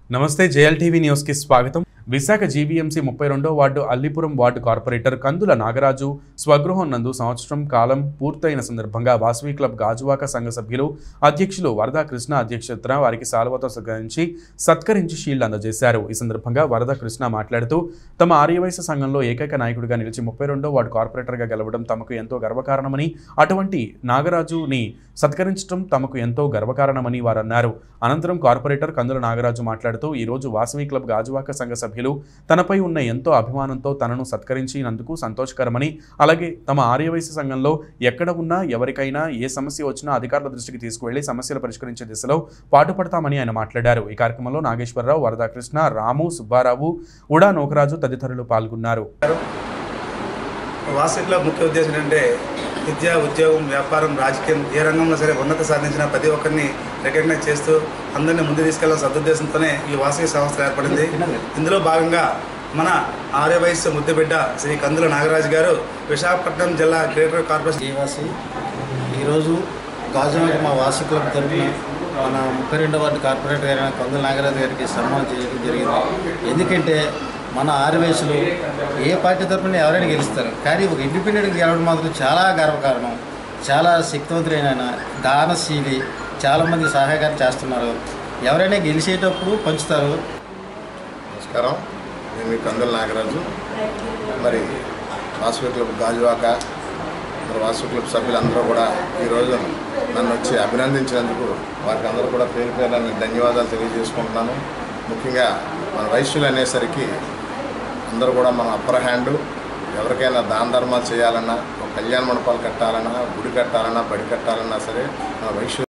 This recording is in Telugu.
నమస్తే జేఎల్టీవీ న్యూస్కి స్వాగతం విశాఖ జీవీఎంసీ ముప్పై రెండో ward Allipuram ward corporator Kandula Nagaraju స్వగృహం నందు సంవత్సరం కాలం పూర్తయిన సందర్భంగా వాసవి క్లబ్ గాజువాక సంఘ సభ్యులు అధ్యక్షులు వరదా కృష్ణ అధ్యక్షతన వారికి సాల్వతో సత్కరించి సత్కరించి షీల్డ్ అందజేశారు ఈ సందర్భంగా వరద కృష్ణ మాట్లాడుతూ తమ ఆర్యవైశ్య సంఘంలో ఏకైక నాయకుడిగా నిలిచి ముప్పై రెండో వార్డు కార్పొరేటర్గా గెలవడం తమకు ఎంతో గర్వకారణమని అటువంటి నాగరాజుని సత్కరించడం తమకు ఎంతో గర్వకారణమని వారు అన్నారు అనంతరం కార్పొరేటర్ కందుల నాగరాజు మాట్లాడుతూ ఈ రోజు వాసవి క్లబ్ గాజువాక సంఘ సభ్యులు తనపై ఉన్న ఎంతో అభిమానంతో తనను సత్కరించినందుకు సంతోషకరమని అలాగే తమ ఆర్యవైశ్య సంఘంలో ఎక్కడ ఉన్నా ఎవరికైనా ఏ సమస్య వచ్చినా అధికారుల దృష్టికి తీసుకువెళ్లి సమస్యలు పరిష్కరించే దిశలో పాటుపడతామని ఆయన మాట్లాడారు ఈ కార్యక్రమంలో నాగేశ్వరరావు వరదాకృష్ణ రాము సుబ్బారావు ఉడా నోకరాజు తదితరులు పాల్గొన్నారు వాసవి క్లబ్ ముఖ్య ఉద్దేశం ఏంటంటే విద్య ఉద్యోగం వ్యాపారం రాజకీయం ఏ రంగంలో సరే ఉన్నత సాధించిన ప్రతి ఒక్కరిని రికగ్నైజ్ చేస్తూ అందరినీ ముందు తీసుకెళ్లాలని సదుద్దేశంతోనే ఈ వాసవి సంస్థ ఏర్పడింది ఇందులో భాగంగా మన ఆర్యవైశ్య ముద్దుబిడ్డ శ్రీ కందుల నాగరాజు గారు విశాఖపట్నం జిల్లా గ్రేటర్ కార్పొరేషన్ శ్రీవాసి ఈరోజు గాజువాక మా వాసు క్లబ్ తరఫున మన ముప్పై రెండో వార్డు కార్పొరేటర్ గారైన కొందల నాగరాజు గారికి సన్మానం చేయడం జరిగింది ఎందుకంటే మన ఆర్యవేసులు ఏ పార్టీ తరఫున ఎవరైనా గెలుస్తారు కానీ ఒక ఇండిపెండెంట్ గెలవడం మాత్రం చాలా గర్వకారణం చాలా శక్తివంతులైన ఆయన దానశీలి చాలామంది సహాయకారం చేస్తున్నారు ఎవరైనా గెలిచేటప్పుడు పంచుతారు నమస్కారం నేను మీ కందుల నాగరాజు మరి వాసవి క్లబ్ గాజువాక మరి వాసవి క్లబ్ సభ్యులందరూ కూడా ఈరోజు నన్ను వచ్చి అభినందించినందుకు వారికి అందరూ కూడా పేరు పేరు నేను ధన్యవాదాలు తెలియజేసుకుంటున్నాను ముఖ్యంగా మన వైశ్యులు అనేసరికి అందరూ కూడా మన అప్పర్ హ్యాండ్ ఎవరికైనా దాన ధర్మాలు చేయాలన్నా ఒక కళ్యాణ మండపాలు కట్టాలన్నా గుడి కట్టాలన్నా బడి కట్టాలన్నా సరే మన వైశ్యులు